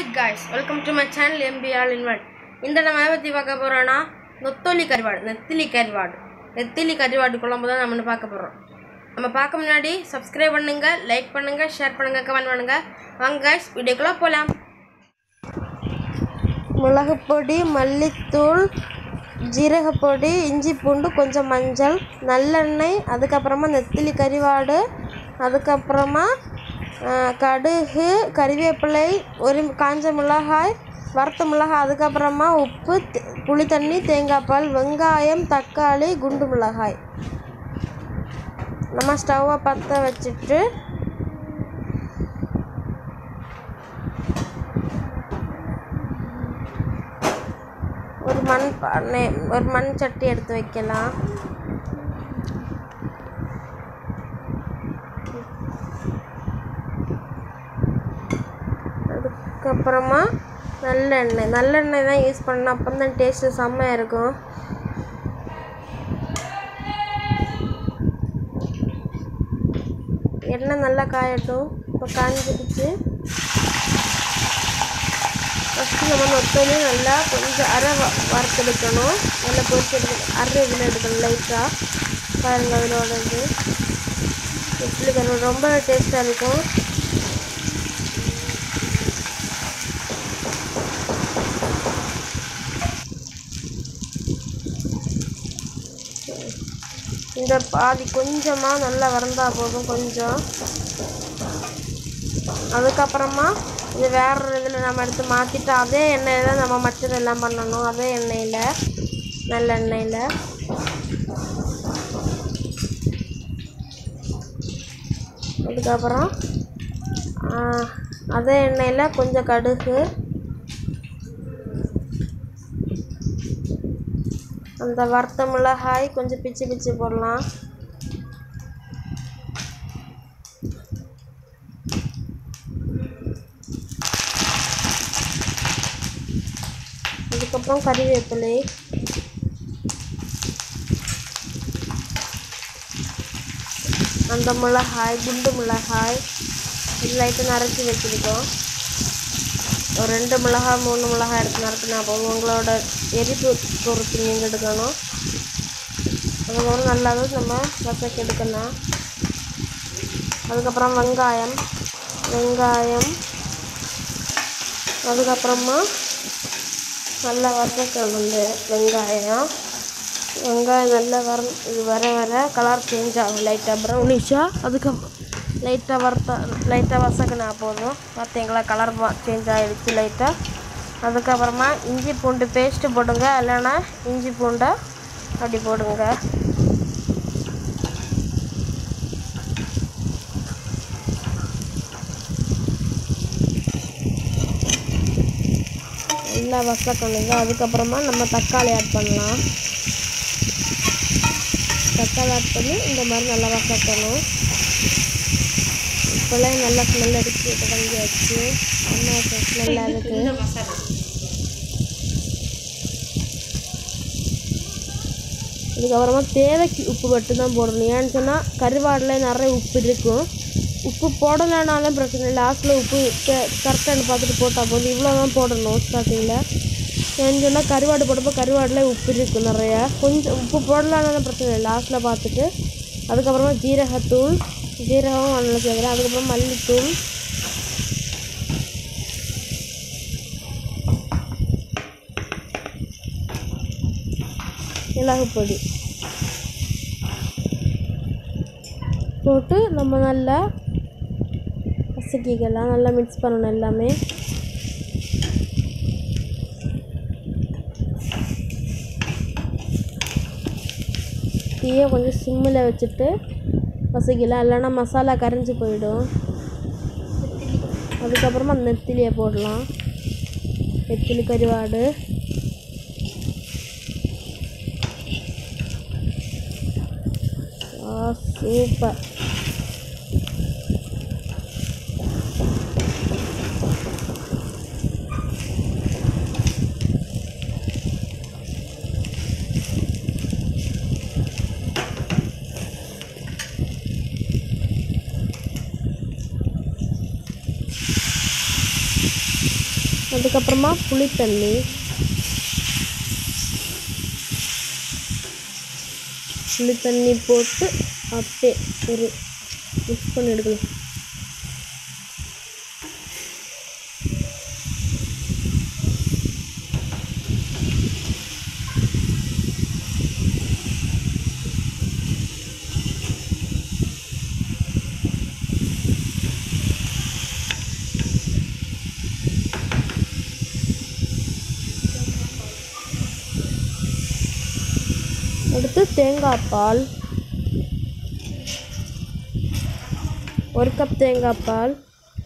Guys welcome to my channel MBR invert இந்த நம்ம எதை பற்றி பார்க்க போகிறோன்னா நொத்தோலி கறிவாடு நெத்திலி கறிவாடு நெத்திலி கறிவாடு குழம்பு தான் நம்ம பார்க்க போகிறோம் நம்ம பார்க்க முன்னாடி சப்ஸ்கிரைப் பண்ணுங்க லைக் பண்ணுங்க ஷேர் பண்ணுங்க கமெண்ட் பண்ணுங்க வாங்க காய்ஸ் வீடியோக்குள்ளே போகலாம் மிளகுப்பொடி மல்லித்தூள் ஜீரகப்பொடி இஞ்சி பூண்டு கொஞ்சம் மஞ்சள் நல்லெண்ணெய் அதுக்கப்புறமா நெத்திலி கறிவாடு அதுக்கப்புறமா ஆ, கடுகு கறிவேப்பிலை ஒரு காஞ்ச மிளகாய் வறுத்த மிளகாய் அதுக்கப்புறமா உப்பு தே- புளி தண்ணி தேங்காய் பால் வெங்காயம் தக்காளி குண்டு மிளகாய் நம்ம ஸ்டவ்வை பற்ற வச்சுட்டு ஒரு மண் பானை ஒரு மண் சட்டி எடுத்து வைக்கலாம் அதுக்கப்புறமா நல்லெண்ணெய் நல்லெண்ணெய் தான் யூஸ் பண்ணணும் அப்போ தான் டேஸ்ட்டு செம்மையாக இருக்கும் எண்ணெய் நல்லா காயட்டும் இப்போ காஞ்சிடுச்சு ஃபஸ்ட்டு நம்ம நொத்தோலி நல்லா கொஞ்சம் அரை வ வறுத்தெடுக்கணும் நல்லா பொரிச்சு எடுக்கணும் அரை இதில் எடுக்கணும் லைட்டாக பாருங்கள் அதோட இது இட்லி கருவா ரொம்ப டேஸ்ட்டாக இருக்கும் இந்த பாதி கொஞ்சமாக நல்லா வறந்தால் போதும் கொஞ்சம் அதுக்கப்புறமா இது வேற இதில் நம்ம எடுத்து மாற்றிட்டு அதே எண்ணெயில் தான் நம்ம மற்றது எல்லாம் பண்ணணும் அதே எண்ணெயில் நல்லெண்ணெயில் அதுக்கப்புறம் ஆ, அதே எண்ணெயில் கொஞ்சம் கடுகு அந்த வறுத்த மிளகாய் கொஞ்சம் பிச்சு பிச்சு போடலாம் அதுக்கப்புறம் கறிவேப்பிலை அந்த மிளகாய் குண்டு மிளகாய் இது லைட்டாக நரைச்சி வச்சுருக்கோம் ஒரு ரெண்டு மிளகாய் மூணு மிளகாய் எடுத்து நறுக்கினா போதும் உங்களோட எரிப்பு பொறுத்து நீங்கள் எடுக்கணும் அதுக்கப்புறம் நல்லாவே நம்ம வசக்கி எடுக்கணும் அதுக்கப்புறம் வெங்காயம் வெங்காயம் அதுக்கப்புறமா நல்லா வதக்கணும் வந்து வெங்காயம் வெங்காயம் நல்லா வர இது வர வர கலர் சேஞ்ச் ஆகும் லைட்டாக ப்ரௌனிஷாக அதுக்கப்புறம் லைட்டாக வறுத்த லைட்டாக வசக்கினா போதும் பார்த்தீங்களா கலர் சேஞ்ச் ஆகிடுச்சு லைட்டாக அதுக்கப்புறமா இஞ்சி பூண்டு பேஸ்ட்டு போடுங்க இல்லைன்னா இஞ்சி பூண்டை அப்படி போடுங்க நல்லா வசக்கணுங்க அதுக்கப்புறமா நம்ம தக்காளி ஆட் பண்ணலாம் தக்காளி ஆட் பண்ணி இந்த மாதிரி நல்லா வசக்கணும் இப்போல்லாம் நல்லா ஸ்மெல் அடிச்சு தொடங்கி வச்சு என்ன ஸ்மெல்லாக இருக்குது இதுக்கப்புறமா தேவைக்கு உப்பு மட்டும் தான் போடணும் ஏன்னு சொன்னால் கருவாடில் நிறைய உப்பு இருக்கும் உப்பு போடலைனாலும் பிரச்சனை இல்லை லாஸ்ட்டில் உப்பு கரெக்டானு பார்த்துட்டு போட்டால் போதும் இவ்வளோ தான் போடணும் ஸ்டார்டிங்கில் ஏன்னு சொன்னால் கருவாடு போடும்போது கருவாடில் உப்பு இருக்கும் நிறையா கொஞ்சம் உப்பு போடலானாலும் பிரச்சனை இல்லை லாஸ்ட்டில் பார்த்துட்டு அதுக்கப்புறமா ஜீரகத்தூள் ஜீரகம் நல்லா சேர்க்குறேன் அதுக்கப்புறம் மல்லித்தூள் மிளகு பொடி போட்டு நம்ம நல்லா கசக்கிக்கலாம் நல்லா மிக்ஸ் பண்ணணும் எல்லாமே தீயை கொஞ்சம் சிம்மில் வச்சுட்டு வசக்கிக்கலாம் இல்லைன்னா மசாலா கரைஞ்சி போயிடும் அதுக்கப்புறமா நெத்திலியை போடலாம் நெத்திலி கறிவாடு ஆ சூப்பர் அதுக்கப்புறமா புளி தண்ணி புளி தண்ணி போட்டு அப்படியே ஒரு மிக்ஸ் பண்ணி எடுக்கணும் அடுத்து தேங்காய் பால் ஒரு கப் தேங்காய் பால்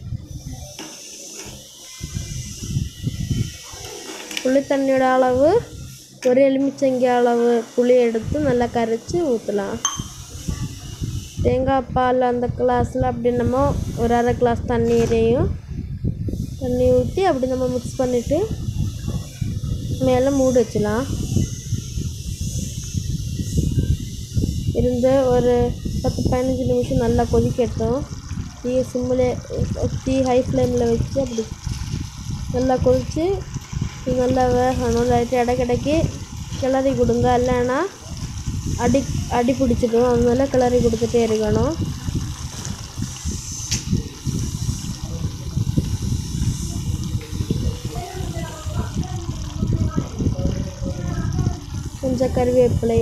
புளி தண்ணியோட அளவு ஒரு எலுமிச்சங்கி அளவு புளி எடுத்து நல்லா கரைச்சி ஊற்றலாம் தேங்காய் பால் அந்த கிளாஸில் அப்படி நம்ம ஒரு அரை கிளாஸ் தண்ணீரையும் தண்ணி ஊற்றி அப்படி நம்ம மிக்ஸ் பண்ணிவிட்டு மேலே மூடி வச்சிடலாம் இருந்து ஒரு பத்து பதினஞ்சு நிமிஷம் நல்லா கொதிக்கட்டும் தீ சிம்மில் தீ ஹை ஃப்ளேமில் வச்சு அப்படி நல்லா கொதித்து இது நல்லா வேகணும் லைட்டாக இடைக்கிடைக்கு கிளறி கொடுங்க இல்லைன்னா அடி அடி பிடிச்சிடும் அதனால கிளறி கொடுத்துட்டே இருக்கணும் கொஞ்சம் கருவேப்பிலை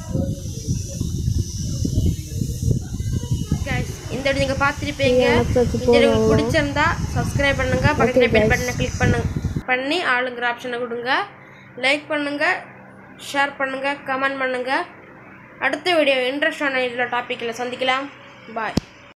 கைஸ் இந்த வீடியோ நீங்கள் பார்த்துருப்பீங்க நீங்க அடுத்து வச்சு இந்த வீடியோ போடுவோம். உங்களுக்கு பிடிச்சிருந்தா சப்ஸ்கிரைப் பண்ணுங்க பக்கத்தில் Okay, பெல் guys. பட்டனை கிளிக் பண்ணு பண்ணி ஆளுங்கிற ஆப்ஷனை கொடுங்க லைக் பண்ணுங்க ஷேர் பண்ணுங்க கமெண்ட் பண்ணுங்க அடுத்த வீடியோ இன்ட்ரெஸ்டான இதில் டாப்பிக்கில் சந்திக்கலாம் பாய்